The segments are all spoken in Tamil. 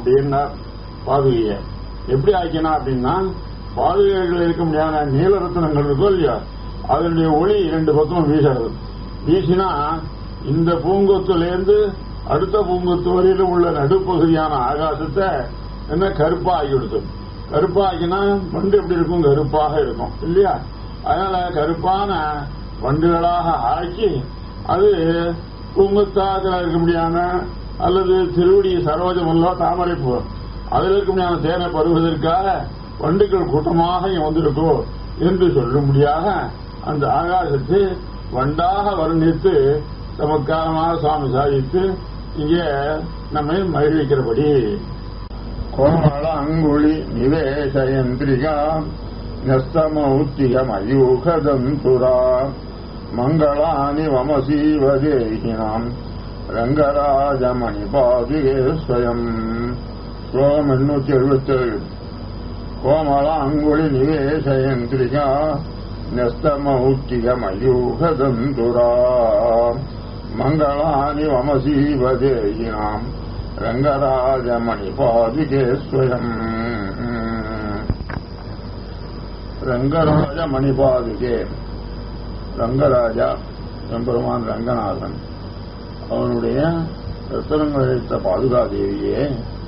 அப்படின்னா பாதுகைய எப்படி ஆக்கினா அப்படின்னா பாதுகைகள் இருக்க முடியாத நீலரத்னங்கள் இருக்கோ இல்லையா அதனுடைய ஒளி இரண்டு பக்கமும் வீசுறது வீசினா இந்த பூங்கொத்துல இருந்து அடுத்த பூங்கொத்து வரையிலும் உள்ள நடுப்பகுதியான ஆகாசத்தை என்ன கருப்பா ஆக்கி கொடுத்து கருப்பா ஆக்கினா வண்டு எப்படி இருக்கும் கருப்பாக இருக்கும் இல்லையா அதனால கருப்பான வண்டுகளாக ஆக்கி அது பூங்கொத்தாக இருக்க முடியாத அல்லது திருவடி சரோஜமல்லோ தாமரைப்பூ அதில் இருக்க முடியாத தேனை பருவதற்காக வண்டுகள் கூட்டமாக இங்க வந்திருக்கோ என்று சொல்லும்படியாக அந்த ஆகாசத்தை வண்டாக வர்ணித்து சமத்காரமாக சுவாமி சாதித்து இங்கே நம்மை மகிழ்விக்கிறபடி கோமள அங்குழி நிவேசயந்திரிகா நஸ்தமௌத்திகமயூகதந்துரா மங்களானி வமசீவதேகினாம் ரங்கராஜமணி பாதுகே ஸ்வயம் ஸ்லோகம் எண்ணூத்தி எழுபத்தேழு கோமள அங்குழி நிவேசயந்திரிகா நஸ்தமௌத்திகமயூகதந்துரா மங்களானி வமசீவதேகினாம் ரங்கராஜமணி பாதுகே ஸ்வயம் ரங்கராஜ மணிபாதுகே ரங்கராஜா எம்பெருமான் ரங்கநாதன் அவனுடைய ரத்தனங்கள் அளித்த பாதுகாதேவியே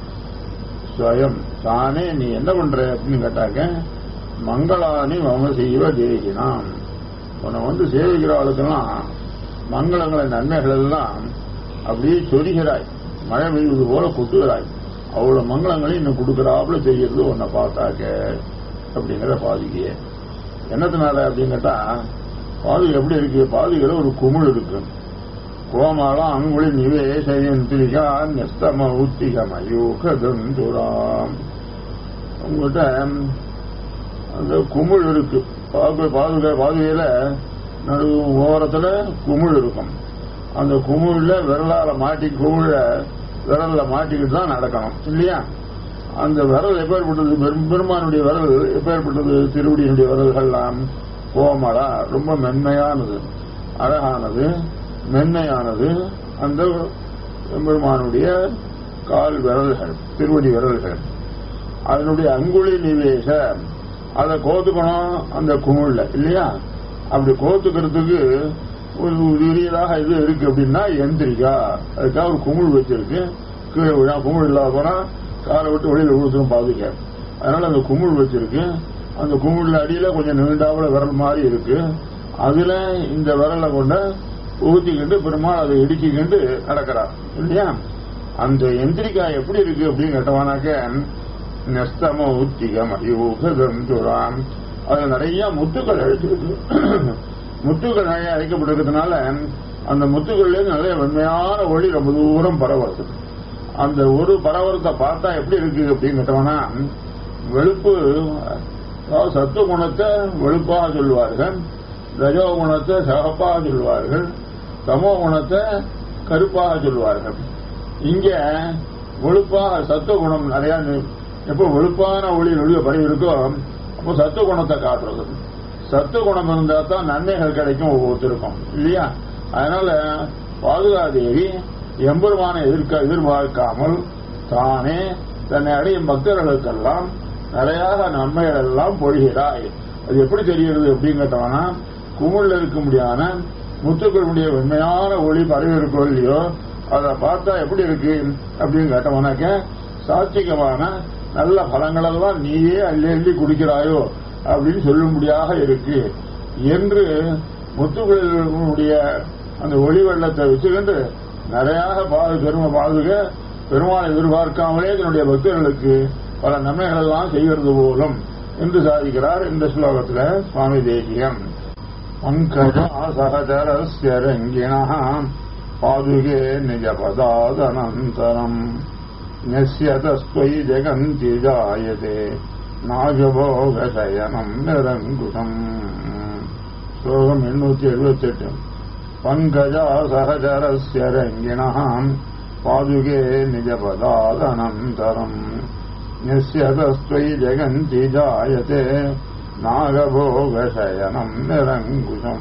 ஸ்வயம் தானே நீ என்ன பண்ற அப்படின்னு கேட்டாக்க மங்களானி மம செய்வ தேகினாம் உன்னை வந்து சேவிக்கிற ஆளுக்கெல்லாம் மங்களங்களை நன்மைகள் எல்லாம் அப்படியே சொரிகிறாய் மழை பெய்வது போல கொட்டுகிறாய் அவ்வளவு மங்களங்களை இன்னும் கொடுக்கறாப்புல செய்யறது உன்னை பார்த்தாக்க அப்படிங்கிற பாதுகைய என்னத்தினால அப்படின்னு கேட்டா பாதுகை எப்படி இருக்கு பாதுகையில ஒரு குமிழ் இருக்கு கோமாளம் அங்குளி நிவேசயந்திரிகா நெஸ்தம ஊத்திகமயூகதந்துராம் உங்கள்கிட்ட அந்த குமிழ் இருக்கு பாதுகை பாதுகை பாதுகையில நடு ஓரத்துல குமிழ் இருக்கும் அந்த குமிழ்ல விரலால மாட்டி குமிழ விரல்ல மாட்டிக்கிட்டு தான் நடக்கணும் இல்லையா அந்த விரல் எப்பேற்பட்டது பெரும் பெருமானுடைய விரல் எப்பேற்பட்டது திருவடியினுடைய விரல்கள்லாம் கோமலா ரொம்ப மென்மையானது அழகானது மென்மையானது அந்த பெருமானுடைய கால் விரல்கள் திருவடி விரல்கள் அதனுடைய அங்குழி நிவேச அதை கோத்துக்கணும் அந்த குமிழ்ல இல்லையா அப்படி கோத்துக்கிறதுக்கு ஒரு உரியதாக இது இருக்கு அப்படின்னா எந்திரிக்கா அதுக்காக ஒரு குமிழ் வச்சிருக்கு கீழே விழா குமிழ் இல்லாத போனா காலை விட்டு வெளியில விழுத்துரும் பாதுக்க அதனால அந்த குமிழ் வச்சிருக்கு அந்த குமிழ்ல அடியில கொஞ்சம் நீண்டாவுல விரல் மாதிரி இருக்கு அதுல இந்த விரலை கொண்டு ஊத்திக்கிட்டு பெருமாள் அதை இடுக்கிக்கிட்டு நடக்கிறார் இல்லையா அந்த எந்திரிக்கா எப்படி இருக்கு அப்படின்னு கேட்டவானாக்க நெஸ்தம ஊத்திகம் அயூகதந்துராம் அதுல நிறைய முத்துக்கள் அழைச்சிருக்கு முத்துக்கள் நிறைய அழைக்கப்பட்டிருக்கிறதுனால அந்த முத்துக்கள்ல நிறைய வெண்மையான ஒளி ரொம்ப தூரம் பரவுறது அந்த ஒரு பரவரத்தை பார்த்தா எப்படி இருக்கு அப்படின்னு கேட்டோம்னா வெளுப்பு அதாவது சத்துவ குணத்தை வெளுப்பாக சொல்லுவார்கள் ரஜோ குணத்தை சகப்பாக சொல்லுவார்கள் தமோ குணத்தை கருப்பாக சொல்லுவார்கள் இங்க வெளுப்பாக சத்துவ குணம் நிறைய எப்போ வெளுப்பான ஒளி ஒளிய பரவி இருக்கோ அப்போ சத்துவ குணத்தை காட்டுறது சத்துவ குணம் இருந்தா தான் நன்மைகள் கிடைக்கும் ஒவ்வொருத்தருக்கும் இல்லையா அதனால பாதுகாதேவி எம்பெருமானை எதிர்க்க எதிர்பார்க்காமல் தானே தன்னை அடையும் பக்தர்களுக்கெல்லாம் நிறையாக நன்மைகள் எல்லாம் பொழிகிறாய் அது எப்படி தெரிகிறது அப்படின்னு கேட்டோம்னா குமிழ்ல இருக்க முடியாத முத்துக்களுடைய உண்மையான ஒளி பரவி இருக்கோ இல்லையோ அதை பார்த்தா எப்படி இருக்கு அப்படின்னு கேட்டோம்னாக்க சாத்விகமான நல்ல பலங்களெல்லாம் நீயே அள்ளி அள்ளி குடிக்கிறாயோ அப்படின்னு சொல்லும்படியாக இருக்கு என்று முத்துக்களுடைய அந்த ஒளி வெள்ளத்தை வச்சுக்கிட்டு நிறையாக பாது பெருமை பாதுக பெருமாளை எதிர்பார்க்காமலே தன்னுடைய பக்தர்களுக்கு பல நன்மைகள் எல்லாம் செய்கிறது போலும் என்று சாதிக்கிறார் இந்த ஸ்லோகத்தில் சுவாமி தேசியம் பங்கஜ சகஜரஸ்ய ரங்கிணா பாதுகே நிஜபதாதனந்தரம் நெஸ்யதஸ்வை ஜெகந்தி ஜாயதே நாகபோகசயனம் நிரங்குஷம் ஸ்லோகம் எண்ணூத்தி எழுபத்தி எட்டு பங்கஜா சகஜரஸ்ய ரங்கிணாம் பாதுகே நிஜபதாதனந்தரம் நிஸ்யதஸ்வை ஜெகந்தி ஜாயதே நாகபோகசயனம் நிரங்குஷம்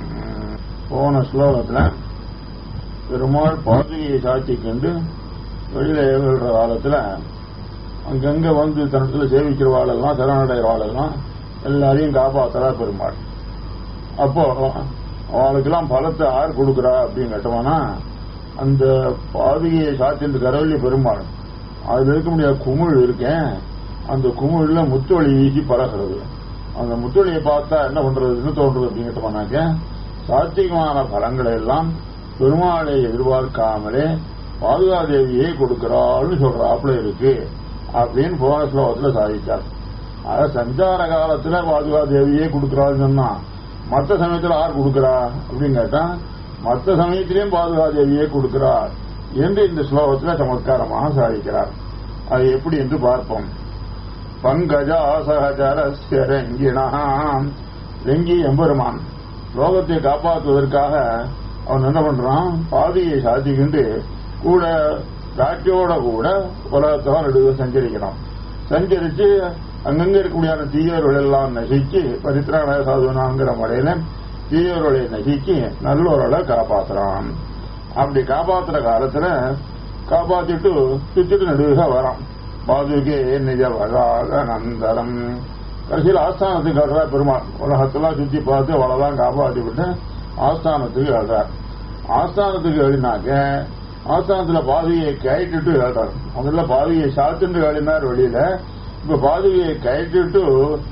போன ஸ்லோகத்துல பெருமாள் பாதுகையை சாட்சி கண்டு வெளியில எழுதுற காலத்துல அங்கங்க வந்து தன்னத்துல சேவிக்கிறவாளெல்லாம் சரணடைவாளெல்லாம் எல்லாரையும் காப்பாத்துறா பெருமாள் அப்போ அவளுக்கெல்லாம் பலத்தை யார் கொடுக்குறா அப்படின்னு கேட்டோம்னா அந்த பாதுகையை சாத்தின்ற கரவள்ளி பெருமாள் அதுல இருக்க முடியாத குமிழ் இருக்கேன் அந்த குமிழ்ல முத்தொழி வீசி பழகிறது அந்த முத்தொழியை பார்த்தா என்ன பண்றதுன்னு தோன்றது அப்படின்னு கேட்டோம்னாக்க சாத்திகமான பலங்களை எல்லாம் பெருமாளை எதிர்பார்க்காமலே பாதுகாதேவியே கொடுக்கிறாள்னு சொல்றாப்புல இருக்கு அப்படின்னு போன ஸ்லோகத்துல சாதிச்சார் அத சஞ்சார காலத்துல பாதுகாதேவியே கொடுக்கிறாள்னு சொன்னா மற்ற சமயத்துல யார் கொடுக்கிறா அப்படின்னு கேட்டா மற்ற சமயத்திலையும் பாதுகாதேவியே கொடுக்கிறார் என்று இந்த ஸ்லோகத்துல சமத்காரமாக சாதிக்கிறார் அது எப்படி என்று பார்ப்போம் பங்கஜா சகச்சரஸ்ய ரங்கிணா ரெங்கி எம்பெருமான் லோகத்தை காப்பாற்றுவதற்காக அவன் என்ன பண்றான் பாதியை சாதிக்கிண்டு கூட காற்றோட கூட உலகத்தோட நடுவே சஞ்சரிக்கிறான் சஞ்சரிச்சு அங்கங்க இருக்கக்கூடிய தீயவர்கள் எல்லாம் நசிச்சு பரித்திராண சாதுனாங்கிற முறையில தீயவர்களை நசிச்சு நல்லோர்களை காப்பாத்துறான் அப்படி காப்பாத்துற காலத்துல காப்பாத்திட்டு சுத்திட்டு நடுவுக வரான் பாதுகே நிஜ வராக நந்தரம் கடைசியில் ஆஸ்தானத்துக்கு ஆடுறா பெருமாள் உலகத்தெல்லாம் சுத்தி பார்த்து அவ்வளவுதான் காப்பாத்தி விட்டு ஆஸ்தானத்துக்கு ஆடுறார் ஆஸ்தானத்துக்கு எழுதினாக்க ஆஸ்தானத்துல பாதுகையை கயிட்டுட்டு ஆடுறார் முதல்ல பாதுகையை சாத்துட்டு எழுதினார் வெளியில இப்ப பாதுகையை கயிட்டுட்டு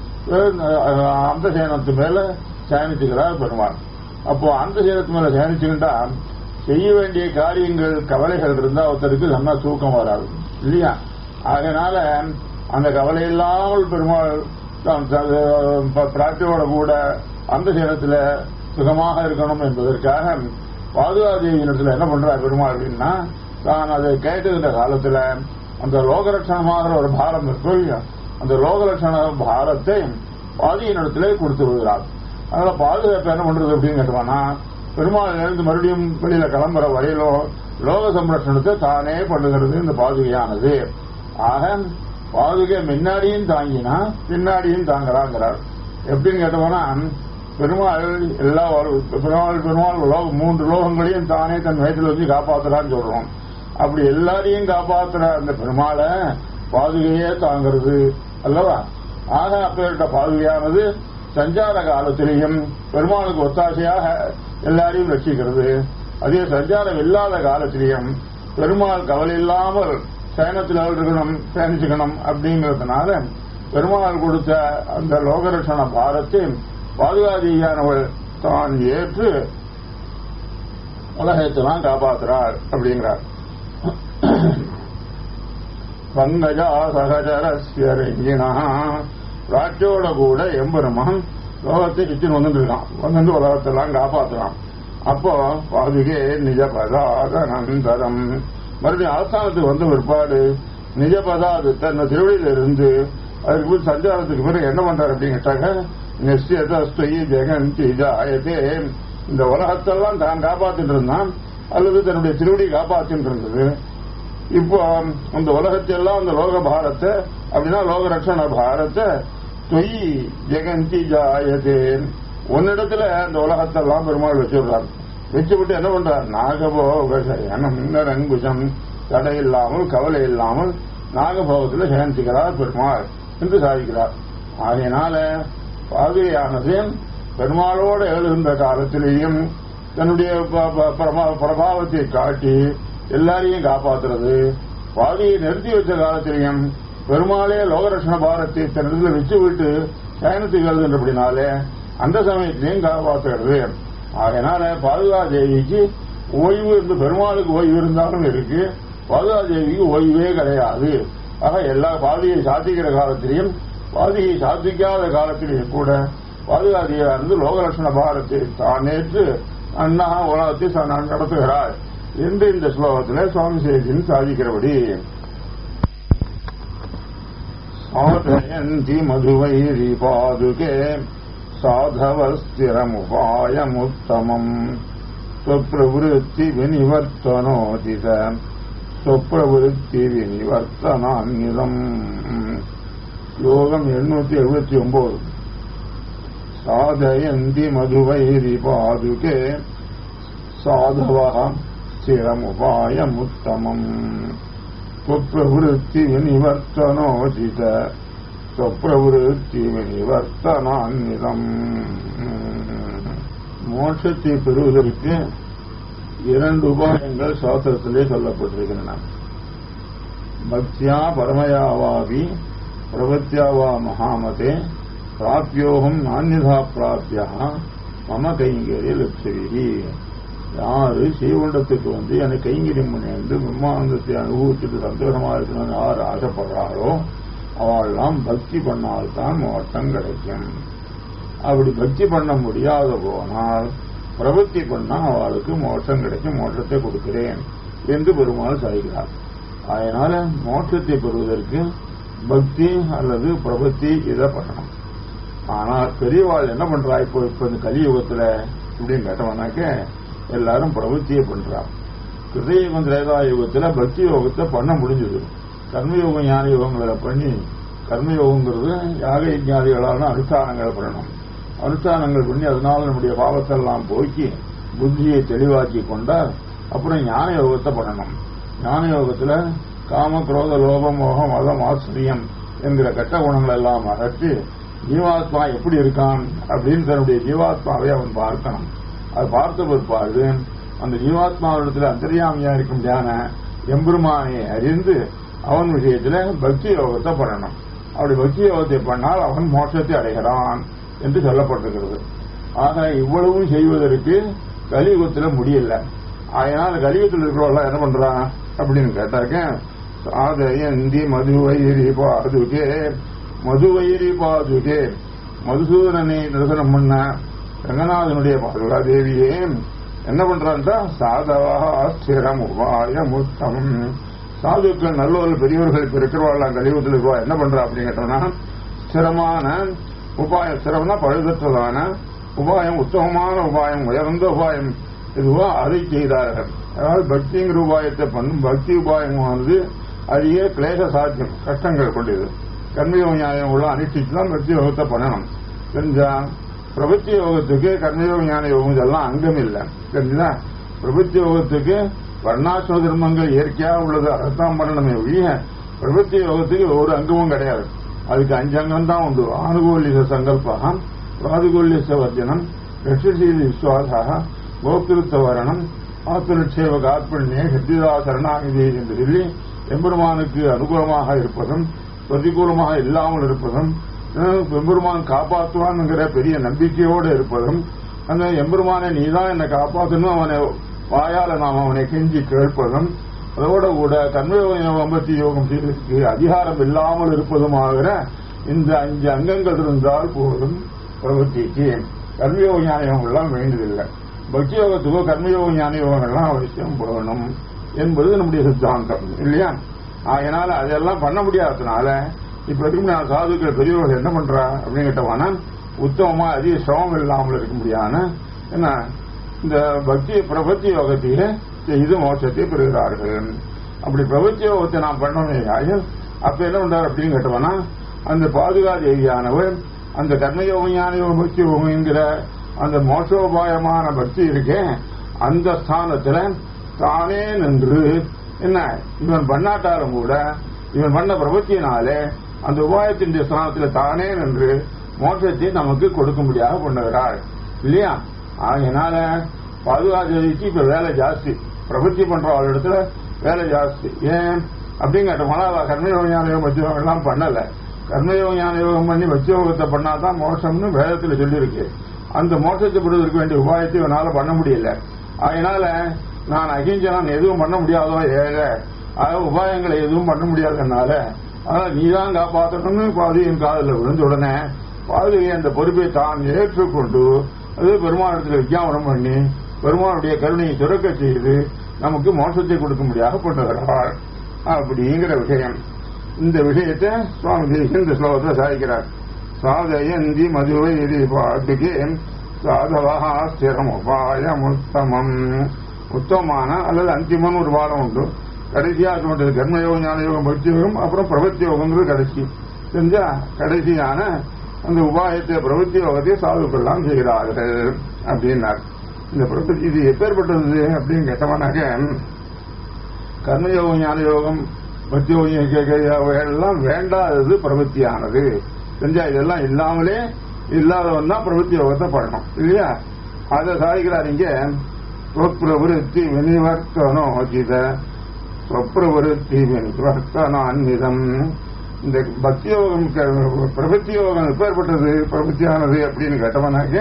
அந்த சேனத்து மேல சயனிச்சுக்கிறார் பெருமாள் அப்போ அந்த சேனத்து மேல சயனிச்சுக்கிட்டா செய்ய வேண்டிய காரியங்கள் கவலைகள் இருந்தா ஒருத்தருக்கு நல்லா தூக்கம் வராது இல்லையா அதனால அந்த கவலை இல்லாமல் பெருமாள் பிராட்டியோட கூட அந்த சேனத்துல சுகமாக இருக்கணும் என்பதற்காக பாதுகாதேவியினத்துல என்ன பண்றார் பெருமாள் அப்படின்னா தான் அதை கேட்டுகின்ற காலத்துல அந்த லோகரட்சணமாகிற ஒரு பாரம் இருக்கும் இல்லையா அந்த லோகலட்சண பாரத்தை பாதியினிடத்திலே கொடுத்து விடுகிறார் அதனால பாதுகாப்பு என்ன பண்றது அப்படின்னு கேட்டோம்னா பெருமாள் எழுந்து மறுபடியும் வெளியில கிளம்புற வரையிலோ லோக சம்ரட்சணத்தை தானே பண்ணுகிறது இந்த பாதுகையானது ஆக பாதுகை முன்னாடியும் தாங்கினா பின்னாடியும் தாங்குறாங்கிறார் எப்படின்னு கேட்டோம்னா பெருமாள் எல்லா பெருமாள் பெருமாள் லோக மூன்று லோகங்களையும் தானே தன் வயசுல வச்சு காப்பாத்துறான்னு சொல்றோம் அப்படி எல்லாரையும் காப்பாத்துற அந்த பெருமாளை பாதுகையே தாங்கிறது அல்லவா ஆக அப்பேற்பட்ட பாதுகையானது சஞ்சார காலத்திலேயும் பெருமாளுக்கு ஒத்தாசையாக எல்லாரையும் ரட்சிக்கிறது அதே சஞ்சாரம் இல்லாத காலத்திலேயும் பெருமாள் கவலை இல்லாமல் சயனத்தில் இருக்கணும் பயணிச்சுக்கணும் அப்படிங்கறதுனால பெருமாள் கொடுத்த அந்த லோகரட்சண பாரத்தை பாதுகாதியானவள் தான் ஏற்று உலகத்தெல்லாம் காப்பாத்துறார் அப்படிங்கிறார் பங்கஜா சகஜரஸ்ய ரஞ்சினா ராஜோட கூட எம்பெருமான் லோகத்தை சுற்றின்னு வந்துட்டு இருக்கான் வந்துட்டு உலகத்தெல்லாம் காப்பாத்துறான் அப்போ பாதுகே நிஜ பதாத நந்தரம் மறுபடியும் ஆஸ்தானத்துக்கு வந்த பிற்பாடு நிஜ பதாது தன்னை திருவடியில இருந்து அதுக்கு போய் சஞ்சாரத்துக்கு பிறகு என்ன பண்றாரு அப்படின்னு கேட்டாங்க நிச்சயதஸ்துயி ஜெகந்தி ஜாயதே இந்த உலகத்தெல்லாம் தான் காப்பாத்திட்டு இருந்தான் அல்லது தன்னுடைய திருவடி காப்பாத்திட்டு இருந்தது இப்போ அந்த உலகத்தை எல்லாம் அந்த லோக பாரத்தை அப்படின்னா லோக ரட்சண பாரத்தை தொய் ஜெகந்தி ஜாயதே உன்னிடத்துல அந்த உலகத்தெல்லாம் பெருமாள் வச்சுடுறார் வச்சுவிட்டு என்ன பண்றார் நாகபோக ரங்குஜம் தடை இல்லாமல் கவலை இல்லாமல் நாகபோகத்தில் சயனிக்கிறார் பெருமாள் என்று சாதிக்கிறார் ஆகையினால பாதுகையானது பெருமாளோடு எழுகின்ற காலத்திலேயும் தன்னுடைய பிரபாவத்தை காட்டி எல்லாரையும் காப்பாத்துறது பாதியை நிறுத்தி வச்ச காலத்திலையும் பெருமாளே லோகரட்சண பாரத்தை தன்னிடத்தில் வச்சு விட்டு சயனத்துக்கு எழுதுன்றபடினாலே அந்த சமயத்திலையும் காப்பாற்றுகிறது அதனால பாதுகா தேவிக்கு ஓய்வு இருந்து பெருமாளுக்கு ஓய்வு இருந்தாலும் இருக்கு பாதுகா தேவிக்கு ஓய்வே கிடையாது ஆக எல்லா பாதியை சாத்திக்கிற காலத்திலையும் பாதியை சாத்திக்காத காலத்திலேயும் கூட பாதுகா தேவியானது லோகலட்சண பாரத்தை தான் நேற்று அண்ணா உலகத்தை நடத்துகிறார் என்று இந்த ஸ்லோகத்தில் சுவாமி சேஜின் சாதிக்கிறபடி சாதயந்தி மதுவைரி பாதுகே சாதவஸ்திரமுபாயமுத்தமம் ஸ்வப்பிரவருத்தி வினிவர்த்தனோதித ஸ்வப்பிரவருத்தி வினிவர்த்தனான்யுதம் யோகம் எண்ணூத்தி எழுபத்தி ஒன்பது சாதயந்தி மதுவைரி பாதுகே சாதவ ஸ்திரமுபாயமுத்தமம் त्वप्रवृत्ति निवर्तनोचित त्वप्रवृत्ति நிவர்த்தனான்மிதம் மோட்சத்தை பெறுவதற்கு இரண்டு உபாயங்கள் சாஸ்திரத்திலே சொல்லப்பட்டிருக்கின்றன பக்தியா பரமயாவாவி பிரபத்தியாவா மகாமதே பிராப்யோகம் நானியதா பிராப்தியா மம கைங்கரிய லட்சவி யாரு ஸ்ரீகுண்டத்துக்கு வந்து எனக்கு கைங்கரியம் பண்ணிட்டு பிரம்மானந்தத்தை அனுபவிச்சுட்டு சந்தோஷமா இருக்கணும்னு யார் ஆசைப்படுறாரோ அவள்லாம் பக்தி பண்ணால்தான் மோட்டம் கிடைக்கும் அப்படி பக்தி பண்ண முடியாத போனால் பிரபத்தி பண்ணா அவளுக்கு மோட்சம் கிடைக்கும் மோட்சத்தை கொடுக்கிறேன் என்று பெருமாள் சாய்கிறார் அதனால மோட்சத்தை பெறுவதற்கு பக்தி அல்லது பிரபத்தி இதை பண்ணணும் ஆனால் பெரியவாள் என்ன பண்றா இப்போ இப்ப இந்த கலியுகத்துல இப்படின்னு கேட்டவனாக்க எல்லாரும் பிரபத்தியை பண்றா கிருதயுகம் திரேதா யுகத்துல பக்தி யோகத்தை பண்ண முடிஞ்சது கர்மயோகம் ஞான யோகங்களை பண்ணி கர்மயோகங்கிறது யாக யஜ்ஞாதிகளான அனுஷ்டானங்களை பண்ணணும் அனுஷ்டானங்கள் பண்ணி அதனால நம்முடைய பாவத்தெல்லாம் போக்கி புத்தியை தெளிவாக்கி கொண்டால் அப்புறம் ஞான யோகத்தை பண்ணணும் ஞான யோகத்துல காம குரோத லோபம் மோகம் மதம் ஆச்சரியம் என்கிற கெட்ட குணங்கள் எல்லாம் அகற்றி ஜீவாத்மா எப்படி இருக்கான் அப்படின்னு தன்னுடைய ஜீவாத்மாவை அவன் பார்க்கணும் அது பார்த்த பிற்பாடு அந்த ஜீவாத்மாவிடத்துல அந்தரியாமியா இருக்கும் தியான எம்பெருமானை அறிந்து அவன் விஷயத்துல பக்தி யோகத்தை பண்ணணும் அப்படி பக்தி யோகத்தை பண்ணால் அவன் மோட்சத்தை அடைகிறான் என்று சொல்லப்பட்டிருக்கிறது ஆக இவ்வளவும் செய்வதற்கு கலியுகத்துல முடியல அதனால கலியுகத்தில் இருக்கிறவங்க என்ன பண்றான் அப்படின்னு கேட்டாக்க சாதயந்தி மதுவயிரி பாதுகே மதுவயிரி பாதுகே மதுசூதனனை நிரசனம் பண்ண ரங்கநாதனுடைய பாதுகா தேவியே என்ன பண்றான்டா சாதவா ஸ்திரம் உபாய முத்தம் சாதுக்கள் நல்லவர்கள் பெரியவர்கள் இப்ப இருக்கிறவாள் கலியுகத்தில் இருக்கவா என்ன பண்றா அப்படின்னு கேட்டோம்னா ஸ்திரமான உபாயம் ஸ்திரம்னா பழுதற்றதான உபாயம் உத்தமமான உபாயம் உயர்ந்த உபாயம் இதுவோ அதை செய்தார்கள் அதாவது பக்திங்கிற உபாயத்தை பண்ணும் பக்தி உபாயமானது அதிக கிளேச சாத்தியம் கஷ்டங்கள் கொண்டது கர்மயோக நியாயம் உள்ள அனுஷ்டிச்சு தான் பக்தி யோகத்தை பண்ணணும் தெரிஞ்சா பிரபத்தி யோகத்துக்கு கர்மயோக ஞான யோகம் இதெல்லாம் அங்கம் இல்லை தெரிஞ்சுதா பிரபத்தி யோகத்துக்கு வர்ணாசிரம தர்மங்கள் இயற்கையாக உள்ளது அதைத்தான் பண்ணணுமே ஒழிய பிரபத்தி யோகத்துக்கு ஒரு அங்கமும் கிடையாது அதுக்கு அஞ்சு அங்கம் தான் உண்டு ஆனுகூல்ய சங்கல்பம் பிராதிகூல்ய வர்ஜனம் ரட்சசீல விஸ்வாசா கோக்கிருத்த வரணம் ஆத்மநிட்சேவக ஆத்மண்யே சத்தியதா சரணாகிதி என்று சொல்லி எம்பெருமானுக்கு அனுகூலமாக இருப்பதும் பிரதிகூலமாக இல்லாமல் இருப்பதும் எம்பெருமான் காப்பாற்றுவான்ங்கிற பெரிய நம்பிக்கையோடு இருப்பதும் அந்த எம்பெருமானை நீதான் என்னை காப்பாற்றணும் அவனை வாயால நாம் அவனை கெஞ்சி கேட்பதும் அதோட கூட கர்மயோக வம்பத்தி யோகம் செய்வதற்கு அதிகாரம் இல்லாமல் இருப்பதுமாகிற இந்த அஞ்சு அங்கங்கள் இருந்தால் போதும் பிரவர்த்திக்கு கர்மயோக ஞான யோகம் எல்லாம் வேண்டியதில்லை பக்தி யோகத்துக்கோ கர்மயோக ஞான யோகங்கள்லாம் அவசியம் போகணும் என்பது நம்முடைய சித்தாந்தம் இல்லையா அதனால அதெல்லாம் பண்ண முடியாததுனால இப்ப இருக்கும் நான் சாதுக்கள் பெரியவர்கள் என்ன பண்றா அப்படின்னு கேட்டவானா உத்தமமா அதிக சிரமம் இல்லாமல் இருக்க முடியாத என்ன இந்த பக்தி பிரபத்தி யோகத்தையே செய்து மோட்சத்தை பெறுகிறார்கள் அப்படி பிரபத்தி யோகத்தை நாம் பண்ணவே ஆகிய அப்ப என்ன பண்றாரு அப்படின்னு கேட்டவனா அந்த பாதுகா தேவியானவர் அந்த கர்மயோகம் ஞான யோகம் பக்தி யோகம் என்கிற அந்த மோட்சோபாயமான பக்தி இருக்கே அந்த ஸ்தானத்துல தானே நின்று என்ன இவன் பண்ணாட்டாலும் கூட இவன் பண்ண பிரபத்தியினாலே அந்த உபாயத்தின் ஸ்தானத்தில் தானே நின்று மோட்சத்தை நமக்கு கொடுக்கும்படியாக பண்ணுகிறாள் இல்லையா அதனால பாதுகாதேவிக்கு இப்ப வேலை ஜாஸ்தி பிரபத்தி பண்ற இடத்துல வேலை ஜாஸ்தி ஏன் அப்படின்னு கேட்டோம்னா அவ கர்மயோக ஞான யோகம் பட்சயோகம் எல்லாம் பண்ணல கர்மயோக ஞான யோகம் பண்ணி பட்சயோகத்தை பண்ணாதான் மோட்சம்னு வேதத்தில் சொல்லியிருக்கு அந்த மோட்சத்தை பெறுவதற்கு வேண்டிய உபாயத்தை இவனால பண்ண முடியல அதனால நான் அகிஞ்சனான் எதுவும் பண்ண முடியாதோ ஏழை அதாவது உபாயங்களை எதுவும் பண்ண முடியாதனால அதனால நீதான் காப்பாற்றணும்னு பாதுகையின் காதல விழுந்த உடனே பாதுகை அந்த பொறுப்பை தான் ஏற்றுக்கொண்டு அது பெருமானத்தில் விஞ்ஞாபனம் பண்ணி பெருமானுடைய கருணையை சுரக்க செய்து நமக்கு மோட்சத்தை கொடுக்கும்படியாக பண்ணுகிறார் அப்படிங்கிற விஷயம் இந்த விஷயத்தை சுவாமி தேசிகன் இந்த ஸ்லோகத்தில் சாதிக்கிறார் சாதயந்தி மதுவை பாட்டுக்கு சாதவா ஸ்திரம் உபாயம் உத்தமம் உத்தமமான அல்லது அந்திமன் ஒரு பாடம் உண்டு கடைசியா சொல்றது கர்மயோகம் ஞான யோகம் பக்தி யோகம் அப்புறம் பிரபத்தி யோகங்கிறது கடைசி செஞ்சா கடைசியான அந்த உபாயத்தை பிரபத்தி யோகத்தை சாதுக்கெல்லாம் செய்கிறார்கள் அப்படின்னார் இந்த பிரபத்தி இது எப்பேற்பட்டது அப்படின்னு கேட்டவனாக்க கர்மயோகம் ஞான யோகம் பக்தி எல்லாம் வேண்டாதது பிரவൃத்தியானது செஞ்சா இதெல்லாம் இல்லாமலே இல்லாதவன் தான் பிரவൃத்தி யோகத்தை பண்ணணும் இல்லையா அதை சாதிக்கிறார் இங்க சொற்பிரவருத்தி வினிவர்த்தனோஜித சொற்பிரவருத்தி வினிவர்த்தனான்மிதம் இந்த பக்தி யோகம் பிரபத்தி யோகம் எப்பேற்பட்டது பிரபத்தியானது அப்படின்னு கேட்டவனாக்க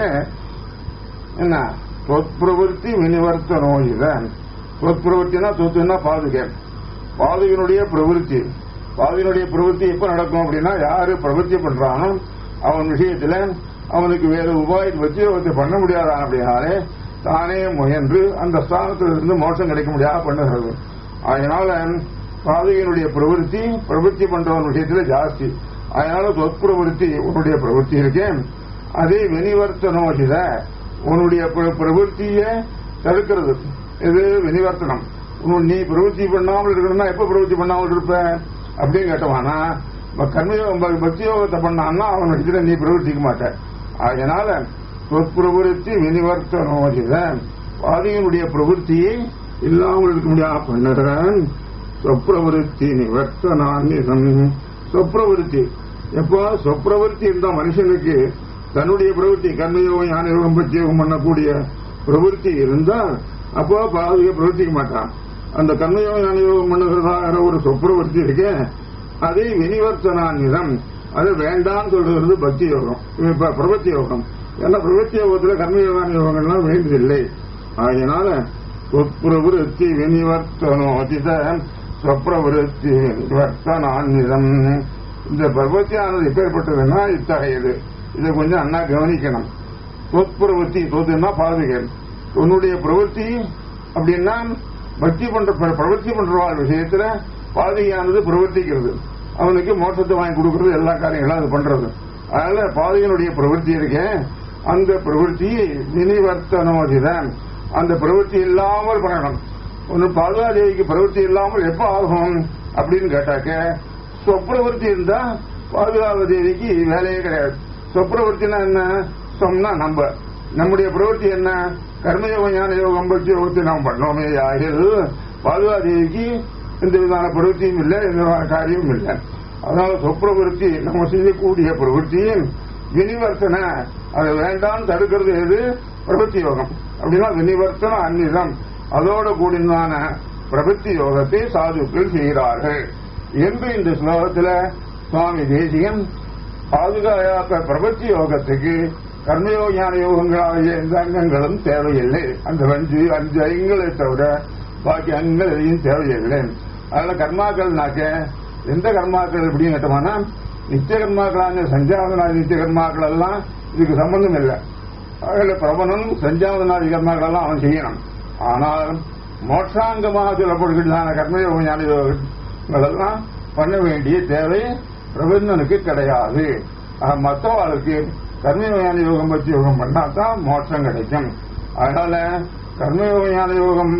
என்ன சொற்பிரவருத்தி வினிவர்த்தனோஜித சொற்பிரவருத்தினா சொத்துன்னா பாதுகை பாதுகனுடைய பிரவருத்தி பாதுகனுடைய பிரவருத்தி எப்ப நடக்கும் அப்படின்னா யாரு பிரவருத்தி பண்றானோ அவன் விஷயத்துல அவனுக்கு வேற உபாயத்தை வச்சு அவத்தை பண்ண முடியாதான் அப்படின்னாலே தானே முயன்று அந்த ஸ்தானத்திலிருந்து மோட்சம் கிடைக்க முடியாத பண்ணுகிறது அதனால பாதகையினுடைய பிரவருத்தி பிரவருத்தி பண்றவன் விஷயத்துல ஜாஸ்தி அதனால சொற்பிரவருத்தி உன்னுடைய பிரவருத்தி இருக்கேன் அதே வினிவர்த்தனோசித உன்னுடைய பிரவருத்திய தடுக்கிறது இது வினிவர்த்தனம் நீ பிரவருத்தி பண்ணாமல் இருக்கணும்னா எப்ப பிரவருத்தி பண்ணாமல் இருப்ப அப்படின்னு கேட்டவானா கர்மயோகம் பக்தி யோகத்தை பண்ணான்னா அவன் இடத்துல நீ பிரவர்த்திக்க மாட்ட அதனால சொற்பிரவருத்தி வினிவர்த்தனோஜித பாதியினுடைய பிரவருத்தியை இல்லாமல் இருக்க முடியாத பண்ணுறேன் சொப்பிரவருத்தி நிவர்த்தனான்மிதம் சொப்பிரவருத்தி எப்போ சொப்பிரவருத்தி இருந்தா மனுஷனுக்கு தன்னுடைய பிரவருத்தி கர்மயோகம் ஞான யோகம் பக்தி யோகம் பண்ணக்கூடிய பிரவருத்தி இருந்தா அப்போ பாதியை பிரவர்த்திக்க மாட்டான் அந்த கர்மயோகம் ஞான யோகம் பண்ணுகிறதா ஒரு சொப்பிரவருத்தி இருக்கே அதே வினிவர்த்தனான்மிதம் அது வேண்டாம் சொல்றது பக்தி யோகம் இப்ப பிரபத்தி யோகம் ஏன்னா பிரபத்தி யோகத்துல கர்மயோகான யோகங்கள்லாம் வேண்டியதில்லை அதனால சொற்பிரவருத்தி வினிவர்த்தனோதித சொப்பிரவருத்தி வினிவர்த்தனான்மிதம் இந்த பிரபத்தியானது எப்பேற்பட்டதுன்னா இத்தகையது இதை கொஞ்சம் அண்ணா கவனிக்கணும் சொற்பிரவருத்தி சொத்துன்னா பாதுகை உன்னுடைய பிரவருத்தி அப்படின்னா பக்தி பண்ற பிரவர்த்தி பண்றவாள் விஷயத்துல பாதுகையானது பிரவர்த்திக்கிறது அவனுக்கு மோட்சத்தை வாங்கி கொடுக்கறது எல்லா காரியங்களும் அது பண்றது அதனால பாதையினுடைய பிரவருத்தி இருக்கே அந்த பிரவருத்தியை வினிவர்த்தனோதிதான் அந்த பிரவருத்தி இல்லாமல் பண்ணணும் ஒன்னு பாதுகாதேவிக்கு பிரவருத்தி இல்லாமல் எப்ப ஆகும் அப்படின்னு கேட்டாக்க சொப்பிரவருத்தி இருந்தா பாதுகாவ தேவிக்கு வேலையே கிடையாது சொப்பிரவருத்தினா என்ன சொன்னா நம்ம நம்முடைய பிரவருத்தி என்ன கர்மயோகம் ஞான யோகம் பக்தி யோகத்தை நாம் பண்ணோமே ஆகியது பாதுகாதேவிக்கு எந்த விதமான பிரவருத்தியும் இல்லை எந்த விதமான காரியமும் இல்லை அதனால சொப்பிரவருத்தி நம்ம செய்யக்கூடிய பிரவருத்தியின் வினிவர்த்தன அது வேண்டாம் தடுக்கிறது எது பிரபத்தி யோகம் அப்படின்னா வினிவர்த்தன அந்நிதம் அதோட கூடினான பிரபத்தி யோகத்தை சாதுக்கள் செய்கிறார்கள் என்று இந்த ஸ்லோகத்தில் சுவாமி தேசியன் பாதுகாக்க பிரபத்தி யோகத்துக்கு கர்மயோக ஞான யோகங்களாகிய எந்த அங்கங்களும் தேவையில்லை அந்த அஞ்சு அஞ்சு ஐங்களை தவிர பாக்கி அங்கங்கள் எதையும் தேவையில்லை அதனால கர்மாக்கள்னாக்க எந்த கர்மாக்கள் எப்படின்னு கேட்டோம்னா நித்திய கர்மாக்களான சஞ்சாவதனாதி நித்திய கர்மாக்கள் எல்லாம் இதுக்கு சம்பந்தம் இல்லை அதில் பிரபலன் சஞ்சாவதனாதி கர்மாக்கள் எல்லாம் அவன் செய்யணும் ஆனால் மோட்சாங்கமாக சொல்லப்படுகின்றன கர்மயோக ஞான யோகங்கள் எல்லாம் பண்ண வேண்டிய தேவை பிரபந்தனுக்கு கிடையாது மற்றவாளுக்கு கர்மயோக ஞான யோகம் பற்றி யோகம் பண்ணா தான் மோட்சம் கிடைக்கும் அதனால கர்மயோக ஞான யோகம்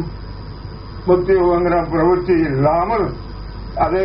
பக்தி யோகங்கிற பிரவൃத்தி இல்லாமல் அதை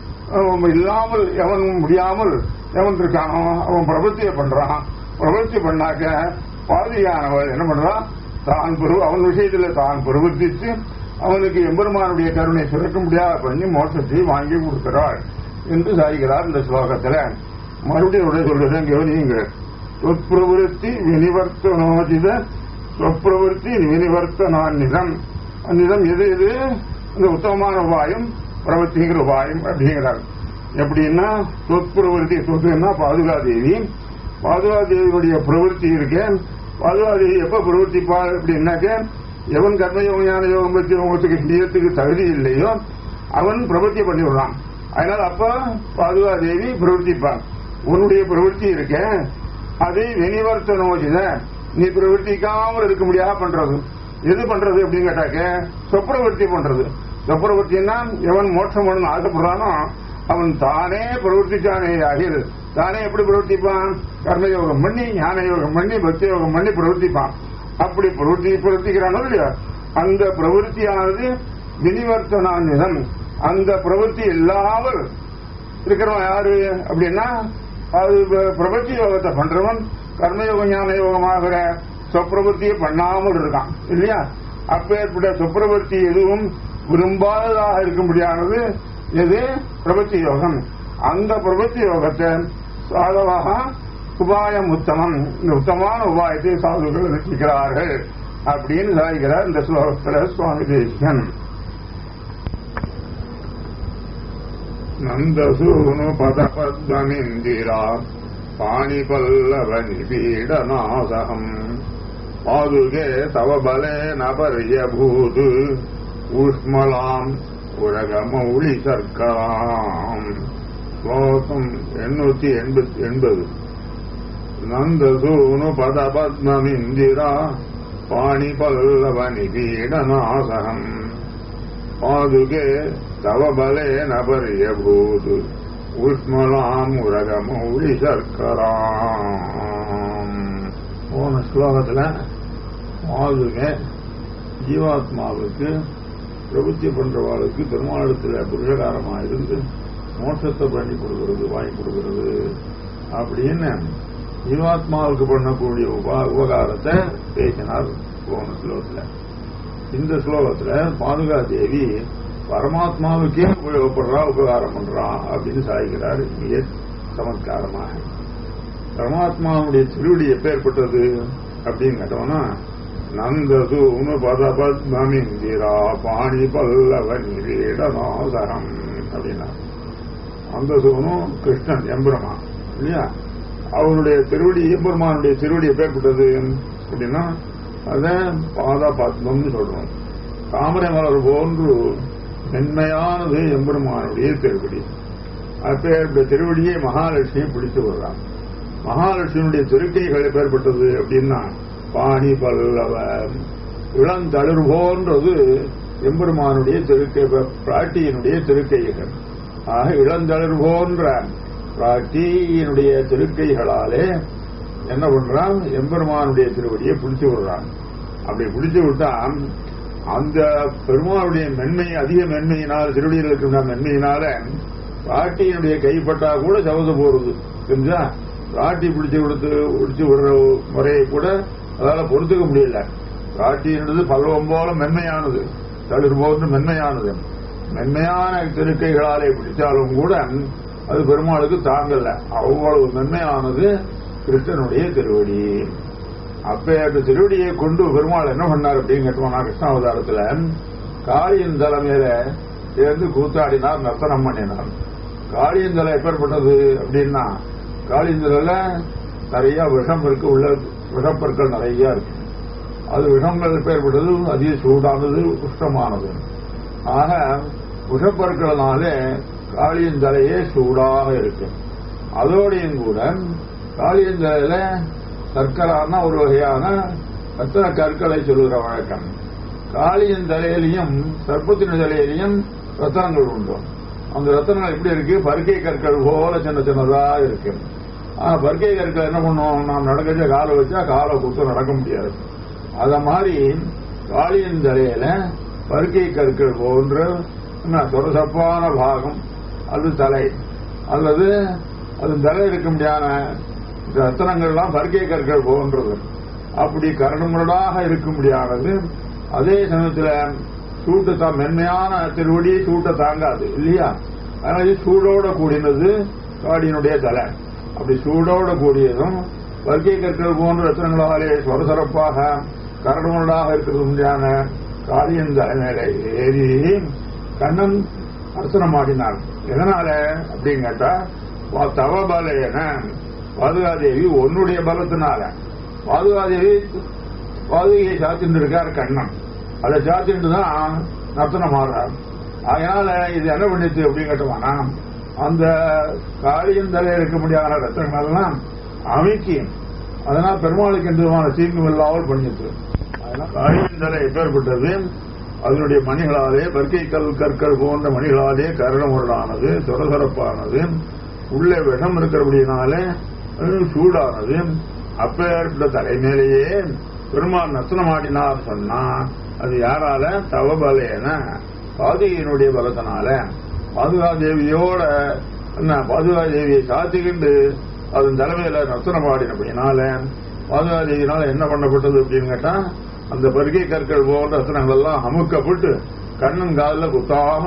இல்லாமல் எவன் முடியாமல் எவன் இருக்கானோ அவன் பிரபத்தியை பண்றான் பிரபத்தி பண்ணாக்க பாதியானவள் என்ன பண்றான் தான் பெரு அவன் விஷயத்துல தான் பிரவர்த்தித்து அவனுக்கு எம்பெருமானுடைய கருணை சுரக்க முடியாத பண்ணி மோட்சத்தை வாங்கி கொடுக்கிறாள் என்று சாதிக்கிறார் இந்த ஸ்லோகத்துல மறுபடியும் உடைய சொல்றேன் கவனியுங்க சொற்பிரவருத்தி வினிவர்த்தனோஜித சொற்பிரவருத்தி வினிவர்த்தனான்னிதம் அந்நிதம் எது எது இந்த உத்தமமான உபாயம் பிரவர்த்திங்கிற உபாயம் அப்படிங்கிறார் எப்படின்னா சொற்பிரவருத்தி சொத்துன்னா பாதுகாதேவி பாதுகாதேவியுடைய பிரவருத்தி இருக்கேன் பாதுகாதேவி எப்ப பிரவர்த்திப்பாள் அப்படின்னாக்க எவன் கர்மயோக ஞான யோகம் பற்றி யோகத்துக்கு செய்யறதுக்கு தகுதி இல்லையோ அவன் பிரவர்த்தி பண்ணி விடுறான் அதனால அப்ப பாதுகாதேவி பிரவர்த்திப்பான் உன்னுடைய பிரவருத்தி இருக்க அதை வெளிவர்த்தனோஜித நீ பிரவர்த்திக்காமல் இருக்க முடியாத பண்றது எது பண்றது அப்படின்னு கேட்டாக்க சொப்ரவர்த்தி பண்றது சொப்ரவர்த்தின்னா எவன் மோட்சம் பண்ணணும் ஆசைப்படுறானோ அவன் தானே பிரவர்த்திச்சானே ஆகியது தானே எப்படி பிரவர்த்திப்பான் கர்மயோகம் பண்ணி ஞான யோகம் பண்ணி பக்தி யோகம் பண்ணி பிரவர்த்திப்பான் அப்படி பிரவர்த்தி பிரவர்த்திக்கிறானோ இல்லையா அந்த பிரவருத்தியானது வினிவர்த்தனான்விதம் அந்த பிரவருத்தி இல்லாமல் இருக்கிறவன் யாரு அப்படின்னா அது பிரபத்தி யோகத்தை பண்றவன் கர்மயோக ஞான யோகமாகிற சொப்பிரவர்த்தியை பண்ணாமல் இருக்கான் இல்லையா அப்பேற்பட்ட சொப்பிரவர்த்தி எதுவும் விரும்பாததாக இருக்க முடியாதது இது பிரபத்தி யோகம் அந்த பிரபத்தி யோகத்தை சாதவாக உபாயம் உத்தமம் இந்த உத்தமான உபாயத்தை சாதுகள் ரசிக்கிறார்கள் அப்படின்னு சாதிக்கிறார் இந்த ஸ்லோகத்துல சுவாமி தேசிகன் நந்தசூனு பதபத்மமிந்திரா பாணிபல்லவ நிபீடநாசகம் பாதுகே தவ பலேன பரியபூது ஊஷ்மலாம் உலகமௌளி சர்க்கராம் ஸ்லோகம் எண்ணூத்தி எண்பத்தி எண்பது நந்தசூனு பதபத்மமிந்திரா பாணிபல்லவ நிபீடநாசகம் பாதுகே தவ பலேன பரியபூது உஷ்மலாம் உலகமௌளி சர்க்கராம் போன ஸ்லோகத்துல பாதுகே ஜீவாத்மாவுக்கு பிரபுத்தி பண்றவாளுக்கு பெருமாளத்துல புருஷகாரமா இருந்து மோட்சத்தை பண்ணி கொடுக்கிறது வாங்கி கொடுக்கிறது அப்படின்னு ஜீவாத்மாவுக்கு பண்ணக்கூடிய உபா உபகாரத்தை பேசினார் போன ஸ்லோகத்துல இந்த ஸ்லோகத்துல பாதுகா தேவி பரமாத்மாவுக்கே உபயோகப்படுறா உபகாரம் பண்றா அப்படின்னு சாதிக்கிறார் மிக சமத்காரமாக பரமாத்மாவுடைய திருவடி எப்பேற்பட்டது அப்படின்னு கேட்டோம்னா நந்தசூனு பதபத்மமிந்திரா பாணி பல்லவ நிரீடநாசரம் அப்படின்னா நந்தசூனும் கிருஷ்ணன் எம்பெருமா இல்லையா அவனுடைய திருவடி எம்பெருமானுடைய திருவடி எப்பேற்பட்டது அப்படின்னா அத பாத பத்மம்னு சொல்றோம் தாமரை மலர் போன்று மென்மையானது எம்பெருமானுடைய திருவடி அப்பேற்பட்ட திருவடியை மகாலட்சுமி பிடித்து வருறான் மகாலட்சுமியுடைய திருக்கைகள் எப்பேற்பட்டது அப்படின்னா பாணி பல்லவ இளந்தளிர் போன்றது எம்பெருமானுடைய திருக்கை பிராட்டியினுடைய திருக்கைகள் ஆக இளந்தளிர் போன்ற பிராட்டியினுடைய திருக்கைகளாலே என்ன பண்றான் எம்பெருமானுடைய திருவடியை பிடிச்சு விடுறான் அப்படி பிடிச்சு விட்டா அந்த பெருமானுடைய மென்மை அதிக மென்மையினால் திருவடியில் இருக்கின்ற மென்மையினால பிராட்டியினுடைய கைப்பட்டா கூட சவந்து போறது தெரிஞ்சா பிராட்டி பிடிச்சு கொடுத்து பிடிச்சு விடுற முறையை கூட அதால பொறுத்துக்க முடியல பிராட்டியினது பல்வம் போல மென்மையானது தளிர் போன்று மென்மையானது மென்மையான திருக்கைகளாலே பிடிச்சாலும் கூட அது பெருமாளுக்கு தாங்கல அவ்வளவு மென்மையானது கிருஷ்ணனுடைய திருவடி அப்ப அந்த திருவடியை கொண்டு பெருமாள் என்ன பண்ணார் அப்படின்னு கேட்டோம்னா கிருஷ்ணாவதாரத்துல காளியின் தலைமையில சேர்ந்து கூத்தாடினார் நர்த்தனம் பண்ணினார் காளியின் தலை எப்பேற்பட்டது அப்படின்னா காளியின் தலையில நிறைய விஷம் இருக்கு உள்ள விஷப்பற்கள் நிறைய இருக்கு அது விஷங்கள் பேர்பட்டது அதிக சூடானது உஷ்டமானது ஆக விஷப்பற்களினாலே காளியின் தலையே சூடாக இருக்கு அதோடையும் கூட காளியின் தலையில சர்க்கரான ஒரு வகையான ரத்தன கற்களை சொல்லுகிற வழக்கம் காளியின் தலையிலையும் சர்ப்பத்தின் தலையிலையும் ரத்தனங்கள் உண்டு அந்த ரத்தனங்கள் எப்படி இருக்கு பருக்கை கற்கள் போல சின்ன சின்னதா இருக்கு ஆனா பருக்கை கற்கள் என்ன பண்ணுவோம் நாம் நடக்கச்ச காலை வச்சா காலை கொடுத்து நடக்க முடியாது அத மாதிரி காளியின் தலையில பருக்கை கற்கள் போன்ற என்ன சொரசப்பான பாகம் அது தலை அல்லது அது தலை இருக்க முடியாத ரத்தனங்கள்லாம் பருக்கை கற்கள் போன்றது அப்படி கரடுமுரடாக இருக்க முடியாதது அதே சமயத்துல சூட்டு தான் மென்மையான திருவடி சூட்டை தாங்காது இல்லையா அதனால சூடோட கூடினது காடியினுடைய தலை அப்படி சூடோட கூடியதும் வர்க்கை கற்கள் போன்ற ரத்தனங்களாலே சொரசொரப்பாக கரடுமுரடாக இருக்கிறது முடியான காளியின் தலைமையில ஏறி கண்ணன் அர்ச்சனமாடினார் எதனால அப்படின்னு கேட்டா தவபலேன பாதுகாதேவி உன்னுடைய பலத்தினால பாதுகாதேவி பாதுகையை சாத்திட்டு இருக்கார் கண்ணன் அதை சாத்திட்டு தான் நர்த்தனம் ஆடுறார் அதனால இது என்ன பண்ணிச்சு அப்படின்னு கேட்டோம்னா அந்த காளியின் தலையில் இருக்க முடியாத ரத்தனங்கள் எல்லாம் அமைக்கி அதனால் பெருமாளுக்கு எந்த விதமான தீங்கும் இல்லாமல் பண்ணிச்சு அதனால் காளியின் தலை எப்பேற்பட்டது அதனுடைய மணிகளாலே பர்க்கை கல் கற்கள் போன்ற மணிகளாலே கரணமுரடானது சொரசொரப்பானது உள்ளே விஷம் இருக்கிறபடினாலே சூடானது அப்பேற்பட்ட தலைமையிலேயே பெருமாள் நத்தனமாடினார் சொன்னா அது யாரால தவபலேன பாதுகையினுடைய பலத்தினால பாதுகாதேவியோட என்ன பாதுகாதேவியை சாத்திக்கிண்டு அதன் தலைமையில நத்தனமாடினபடினால பாதுகாதேவியினால என்ன பண்ணப்பட்டது அப்படின்னு கேட்டா அந்த பருகை கற்கள் போன்ற ரத்தனங்கள் எல்லாம் அமுக்கப்பட்டு கண்ணன் காலில் குத்தாம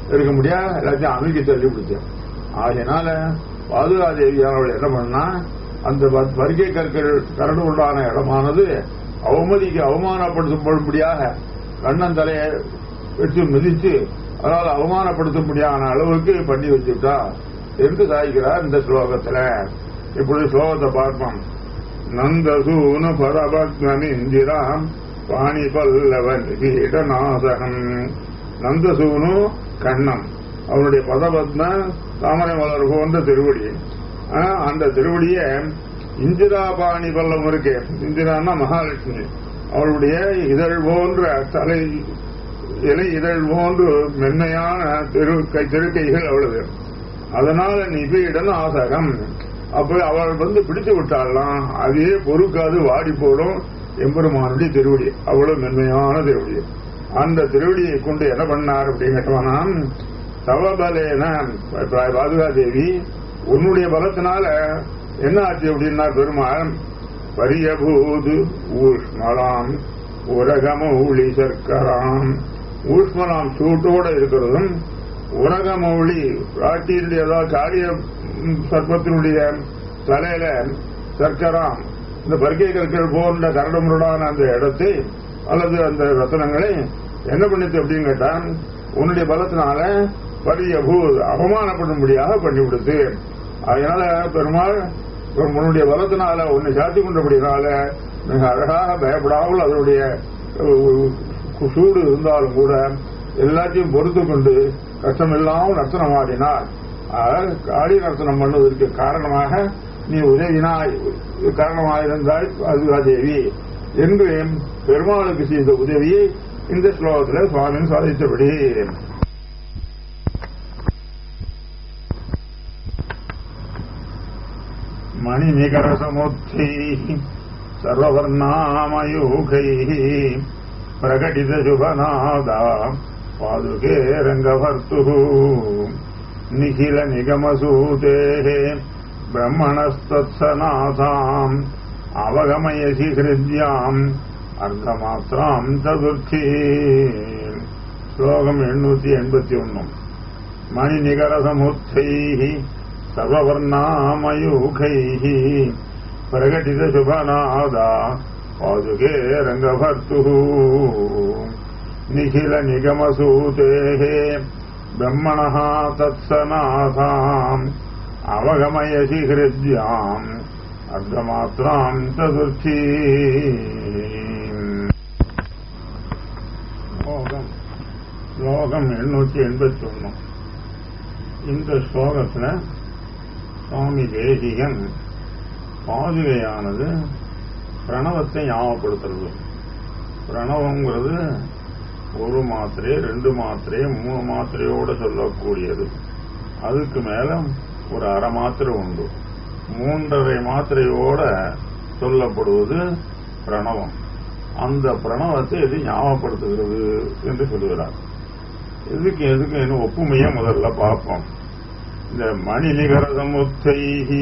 இருக்க முடியாது எல்லாத்தையும் அமைக்க தள்ளி பிடிச்சேன் ஆகையினால பாதுகாதேவி அவள் என்ன பண்ணா அந்த வ- வருகை கற்கள் கரடு உண்டான இடமானது அவமதிக்கு அவமானப்படுத்தும்படியாக கண்ணன் தலையை வச்சு மிதிச்சு அதனால் அவமானப்படுத்தும்படியான அளவுக்கு பண்ணி வச்சுட்டா என்று சாய்க்கிறார் இந்த ஸ்லோகத்துல இப்பொழுது ஸ்லோகத்தை பார்ப்போம் நந்தசூனு பரபத்மனிந்திராம் பாணி பல்லவன் கீடநாசகம் நந்தசூனு கண்ணன் அவனுடைய பதபத்ம தாமரை மலர் போன்ற திருவடி ஆ, அந்த திருவடிய இந்திரா பாணி பல்லம் இருக்கு இந்திரான்னா மகாலட்சுமி அவளுடைய இதழ் போன்ற தலை இலை இதழ் போன்று மென்மையான திரு கை திருக்கைகள் அவளது அதனால நிபியிடன் ஆசகம் அப்ப அவள் வந்து பிடித்து விட்டாலாம் அதே பொறுக்காது வாடி போடும் எம்பெருமானுடைய திருவடி அவ்வளவு மென்மையான திருவடி அந்த திருவடியை கொண்டு என்ன பண்ணார் அப்படின்னு கேட்டோம்னா தவபலேன பாதுகாதேவி உன்னுடைய பலத்தினால என்ன ஆச்சு அப்படின்னா பெருமாள் பரியபூது ஊஷ்மலாம் உரகமௌளி சர்க்கராம் ஊஷ்மலாம் சூட்டோட இருக்கிறதும் உரகமௌளி ராட்டியினுடைய ஏதாவது காரிய ம், சர்ப்பத்தினுடைய தலையில சர்க்கராம் இந்த பருக்கை கற்கள் போன்ற கரடுமுரடான அந்த இடத்தை அல்லது அந்த ரத்தனங்களை என்ன பண்ணிச்சு அப்படின்னு கேட்டா உன்னுடைய பலத்தினால பரிய பூ அவமானப்படும்படியாக பண்ணிவிடுத்து அதனால பெருமாள் உன்னுடைய பலத்தினால உன்னை சாத்தி கொண்டபடினால மிக அழகாக பயப்படாமல் அதனுடைய அஹ், சூடு இருந்தாலும் கூட எல்லாத்தையும் பொறுத்து கொண்டு கஷ்டமில்லாமல் நர்த்தனம் ஆடினார் ஆக, காளி நர்த்தனம் பண்ணுவதற்கு காரணமாக நீ உதவினாய் காரணமாயிருந்தாய் பாதுகாதேவி என்று பெருமாளுக்கு செய்த உதவியை இந்த ஸ்லோகத்தில் சுவாமி சாதித்தபடி मणिनिकरसमुत्थैः सर्ववर्णामयूखैः प्रकटितशुभनादा पादुके रङ्गभर्तुः निखिलनिगमसूतेः ब्रह्मणस्तत्सनाथाम् अवगमयसि हृद्याम् अर्धमात्राम् चतुर्थी श्लोकम् एण्णूति एण्पति ஒன்னும் मणिनिकरसमुत्थैः सर्ववर्णामयूखैः प्रकटितशुभनादा पादुके रङ्गभर्तुः निखिलनिगमसूतेः ब्रह्मणः तत्सनाथाम् अवगमयसि हृद्याम् अर्धमात्राम् चतुर्थी ஸ்லோகம் ஸ்லோகம் எண்ணூத்தி எண்பத்தி ஒன்னு இந்த ஸ்லோகத்துல சுவாமி தேசிகன் பாதுகையானது பிரணவத்தை ஞாபகப்படுத்துறது பிரணவங்கிறது ஒரு மாத்திரை ரெண்டு மாத்திரை மூணு மாத்திரையோட சொல்லக்கூடியது அதுக்கு மேல ஒரு அரை மாத்திரை உண்டு மூன்றரை மாத்திரையோட சொல்லப்படுவது பிரணவம் அந்த பிரணவத்தை இது ஞாபகப்படுத்துகிறது என்று சொல்லுகிறார் இதுக்கு எதுக்கு என்ன ஒப்புமையை முதல்ல பார்ப்போம் இந்த மணிநிகர சமுத்தைஹி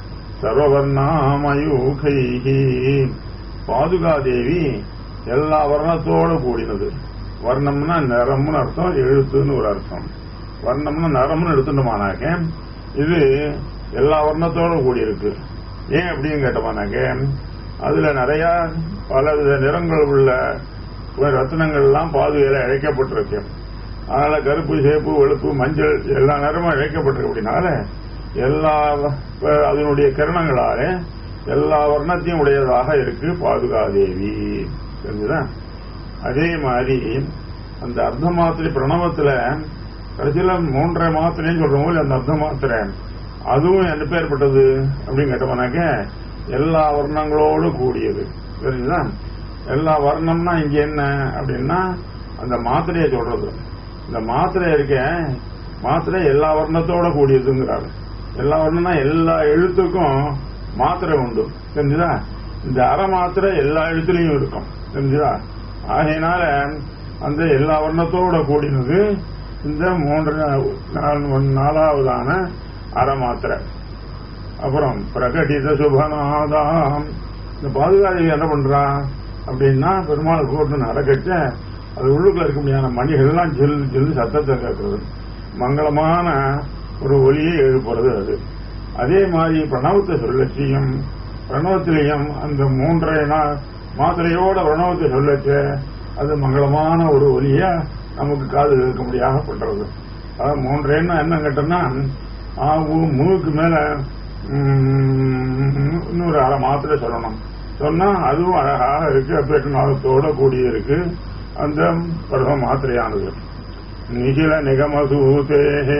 சர்வவர்ணாமயூகைஹி பாதுகாதேவி எல்லா வர்ணத்தோட கூடினது வர்ணம்னா நிறம்னு அர்த்தம் எழுத்துன்னு ஒரு அர்த்தம் வர்ணம்னா நிறம்னு எடுத்துட்டோமானாக்க இது எல்லா வர்ணத்தோட கூடியிருக்கு ஏன் அப்படின்னு கேட்டோமானாக்க அதுல நிறைய பலவித நிறங்கள் உள்ள ரத்னங்கள் எல்லாம் பாதுகையில இழைக்கப்பட்டிருக்கு அதனால கருப்பு சேப்பு வெளுப்பு மஞ்சள் எல்லா நிறமும் இழைக்கப்பட்டிருக்கு அப்படின்னால எல்லா வ- அதனுடைய கிரணங்களால எல்லா வர்ணத்தையும் உடையதாக இருக்கு பாதுகாதேவி தெரிஞ்சுதா அதே மாதிரி அந்த அர்த்த மாத்திரை பிரணவத்துல கடைசியில மூன்றரை மாத்திரைன்னு சொல்றோம் போது அந்த அர்த்த மாத்திரை அதுவும் என்ன பேர்பட்டது அப்படின்னு கேட்டோம்னாக்க எல்லா வர்ணங்களோடு கூடியது தெரிஞ்சுதா எல்லா வர்ணம்னா இங்க என்ன அப்படின்னா அந்த மாத்திரையை சொல்றது இந்த மாத்திரை இருக்க மாத்திரை எல்லா வர்ணத்தோட கூடியதுங்கிறாரு எல்லா வர்ணம்னா எல்லா எழுத்துக்கும் மாத்திரை உண்டு தெரிஞ்சுதா இந்த அரை மாத்திரை எல்லா எழுத்துலயும் இருக்கும் தெரிஞ்சுதா ஆகையினால அந்த எல்லா வர்ணத்தோட கூடினது இந்த மூன்று நா- நாலாவதான அரை மாத்திரை அப்புறம் பிரகடித சுபநாதாம் இந்த பாதுகாதேவி என்ன பண்றா அப்படின்னா பெருமாள் போட்டு நடக்கச்ச அது உள்ளுக்குள்ள இருக்க முடியாத மணிகள் எல்லாம் ஜில் ஜில் சத்தத்தை கேட்கறது மங்களமான ஒரு ஒலியை எழுப்புறது அது அதே மாதிரி பிரணவத்தை சொல்லச்சியும் பிரணவத்திலையும் அந்த மூன்றரை நாள் மாத்திரையோட பிரணவத்தை சொல்லச்ச அது மங்களமான ஒரு ஒலியா நமக்கு காது கேட்க முடியாம பண்றது அதாவது மூன்றேன்னா என்ன கேட்டோம்னா ஆவு மூக்கு மேல ம், இன்னொரு அரை மாத்திரை சொல்லணும் சொன்னா அதுவும் அழகாக இருக்கு அப்பேட்டு நாளத்தோட கூடி இருக்கு அந்த பிரதம மாத்திரையானது நிகில நிகமசூதேகே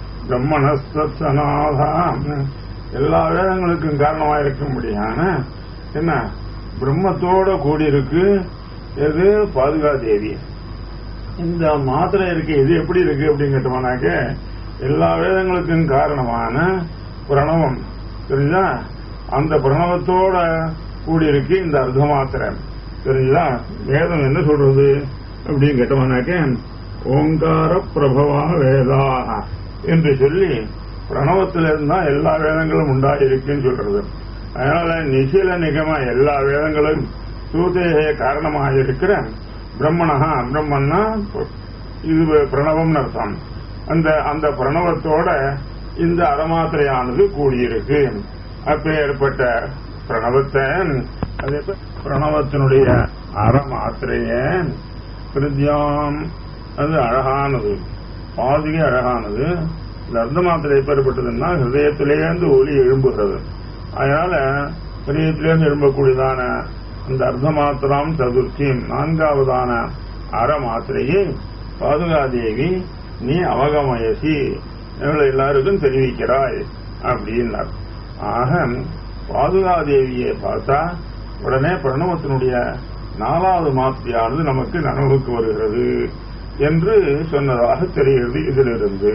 பிரம்மணஸ்தனாதாம் எல்லா வேதங்களுக்கும் காரணமா இருக்கும்படியான என்ன பிரம்மத்தோட கூடி இருக்கு எது பாதுகா தேவி இந்த மாத்திரை இருக்கு இது எப்படி இருக்கு அப்படின்னு கேட்டோம்னாக்க எல்லா வேதங்களுக்கும் காரணமான பிரணவம் தெரிஞ்சா அந்த பிரணவத்தோட கூடியிருக்கு இந்த அர்த்த மாத்திரை தெரிஞ்சா வேதம் என்ன சொல்றது அப்படின்னு கேட்டோம்னாக்க ஓங்கார பிரபவா வேதா என்று சொல்லி பிரணவத்திலிருந்து தான் எல்லா வேதங்களும் உண்டாயிருக்குன்னு சொல்றது அதனால நிசில நிகம எல்லா வேதங்களும் சூதேக காரணமாக இருக்கிற பிரம்மணா பிரம்மன்னா இது பிரணவம்னு அர்த்தம் அந்த அந்த பிரணவத்தோட இந்த அறமாத்திரையானது கூடியிருக்கு அப்பேற்பட்ட பிரணவத்தை அது எப்ப பிரணவத்தினுடைய அறமாத்திரைய பிரத்யாம் அது அழகானது பாதிகை அழகானது இந்த அர்த்த மாத்திரை எப்பேற்பட்டதுன்னா ஹிருதயத்திலேருந்து ஒலி எழும்புகிறது அதனால ஹிருதயத்திலேருந்து எழும்பக்கூடியதான அந்த அர்த்த மாத்திரம் சதுர்த்தியும் நான்காவதான அற மாத்திரையை பாதுகாதேவி நீ அவகமயசி எங்களை எல்லாருக்கும் தெரிவிக்கிறாய் அப்படின்னார் ஆக பாதுகாதேவியை பார்த்தா உடனே பிரணவத்தினுடைய நாலாவது மாத்திரையானது நமக்கு நனவுக்கு வருகிறது என்று சொன்னதாக தெரிகிறது இதிலிருந்து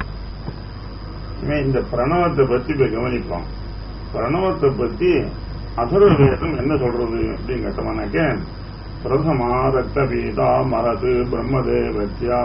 இனிமே இந்த பிரணவத்தை பத்தி இப்ப கவனிப்போம் பிரணவத்தை பத்தி அதர்வேதம் என்ன சொல்றது அப்படின்னு கேட்டோம்னாக்க பிரதமா ரத்த பீதா மரது பிரம்மதேவத்யா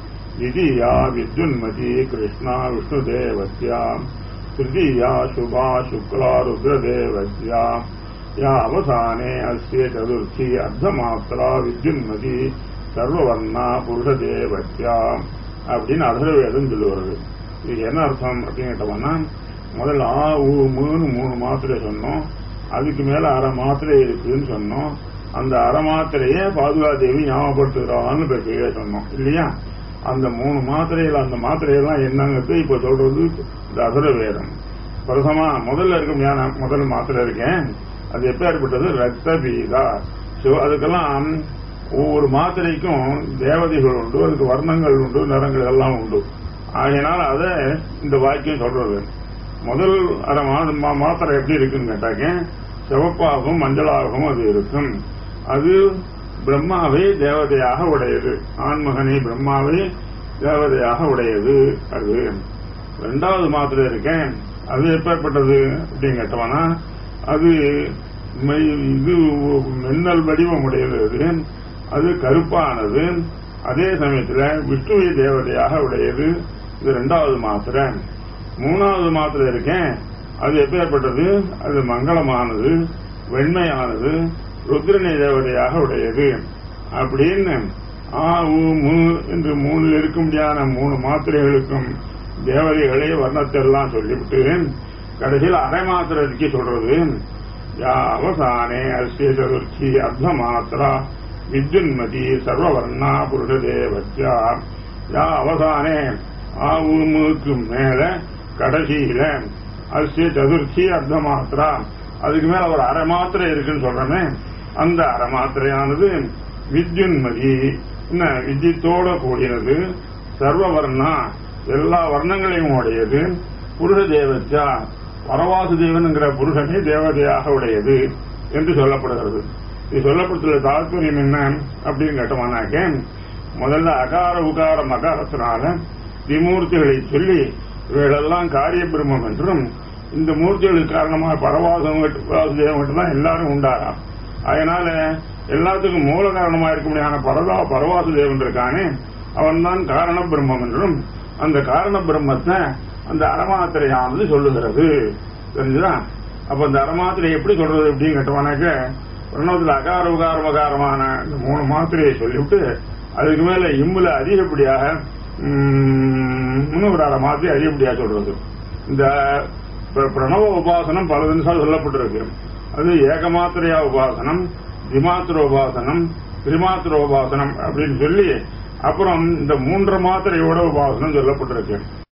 திதியா வித்யுன்மதி கிருஷ்ணா விஷ்ணுதேவத்யா திருதியா சுபா சுக்லா ருத்ரதேவத்யா யா அவசானே அஸ்ய சதுர்த்தி அர்த்தமாத்திரா வித்யுன்மதி சர்வவர்ணா புருஷதேவத்யா அப்படின்னு அதர்வேதம் சொல்லுவது இது என்ன அர்த்தம் அப்படின்னு கேட்டோம்னா முதல்ல ஆ ஊ மூணு மூணு மாத்திரை சொன்னோம் அதுக்கு மேல அரை மாத்திரை இருக்குன்னு சொன்னோம் அந்த அரை மாத்திரையே பாதுகாதேவி ஞாபகப்படுத்துகிறான்னு இப்ப கீழே சொன்னோம் இல்லையா அந்த மூணு மாத்திரையில அந்த மாத்திரையெல்லாம் என்னங்கிறது இப்ப சொல்றது இந்த அசுர வேதம் பிரசமா முதல்ல இருக்கும் ஞான முதல் மாத்திரை இருக்கேன் அது எப்ப ஏற்பட்டது ரத்த பீதா So, அதுக்கெல்லாம் ஒவ்வொரு மாத்திரைக்கும் தேவதைகள் உண்டு அதுக்கு வர்ணங்கள் உண்டு நிறங்கள் எல்லாம் உண்டு ஆகையினால் அதை இந்த வாக்கியம் சொல்றது முதல் அரை மா- மா- மாத்திரை எப்படி இருக்குன்னு கேட்டாக்க சிவப்பாகவும் மஞ்சளாகவும் அது இருக்கும் அது பிரம்மாவை தேவதையாக உடையது ஆண்மகனை பிரம்மாவை தேவதையாக உடையது அது ரெண்டாவது மாத்திரை இருக்கேன் அது எப்பேற்பட்டது அப்படின்னு கேட்டோம்னா அது மெய்- இது மின்னல் வடிவம் உடையது அது அது கருப்பானது அதே சமயத்துல விஷ்ணுவை தேவதையாக உடையது இது ரெண்டாவது மாத்திரை மூணாவது மாத்திரை இருக்கேன் அது எப்பேற்பட்டது அது மங்களமானது வெண்மையானது ருத்ரனை தேவதையாக உடையது அப்படின்னு ஆ உ மு என்று மூணில் இருக்கும்படியான மூணு மாத்திரைகளுக்கும் தேவதைகளே வர்ணத்தை எல்லாம் சொல்லிவிட்டு கடைசியில் அரை மாத்திரைக்கு சொல்றது யா அவசானே அஸ்ய சதுர்த்தி அர்த்த மாத்திரா வித்யுன்மதி சர்வவர்ணா புருஷதேவத்யா யா அவசானே ஆ உமுக்கு மேல கடைசியில அஸ்ய சதுர்த்தி அர்த்த மாத்திரா அதுக்கு மேல ஒரு அரை மாத்திரை இருக்குன்னு சொல்றமே அந்த அரை மாத்திரையானது வித்யுன்மதி என்ன வித்யத்தோட கூடியது சர்வவர்ணா எல்லா வர்ணங்களையும் உடையது புருஷ தேவத்யா பரவாசு தேவன்ங்கிற புருஷனே தேவதையாக உடையது என்று சொல்லப்படுகிறது இது சொல்லப்படுத்துள்ள தாத்பரியம் என்ன அப்படின்னு கேட்டோம்னாக்க முதல்ல அகார உகார மகாரத்தினால விமூர்த்திகளை சொல்லி இவைகளெல்லாம் காரிய பிரம்மம் என்றும் இந்த மூர்த்திகளுக்கு காரணமாக பரவாசம் வாசுதேவன் தான் எல்லாரும் உண்டாராம் அதனால எல்லாத்துக்கும் மூல காரணமா இருக்க முடியாத பரதா பரவாசுதேவன் இருக்கானே அவன் தான் காரண பிரம்மம் என்றும் அந்த காரண பிரம்மத்தை அந்த அறமாத்திரையானது சொல்லுகிறது தெரிஞ்சுதா அப்ப அந்த அறமாத்திரை எப்படி சொல்றது அப்படின்னு கேட்டோம்னாக்க பிரணவத்தில் அகார உகார மகாரமான இந்த மூணு மாத்திரையை சொல்லிவிட்டு அதுக்கு மேல இம்முல அதிகப்படியாக உம், உபாசனம்னு ஒரு அரை மாத்தி அறியப்படியா சொல்றது இந்த பிர- பிரணவ உபாசனம் பல நிமிஷம் சொல்லப்பட்டிருக்கு அது ஏகமாத்திரையா உபாசனம் திமாத்திர உபாசனம் திரிமாத்திர உபாசனம் அப்படின்னு சொல்லி அப்புறம் இந்த மூன்று மாத்திரையோட உபாசனம் சொல்லப்பட்டிருக்கு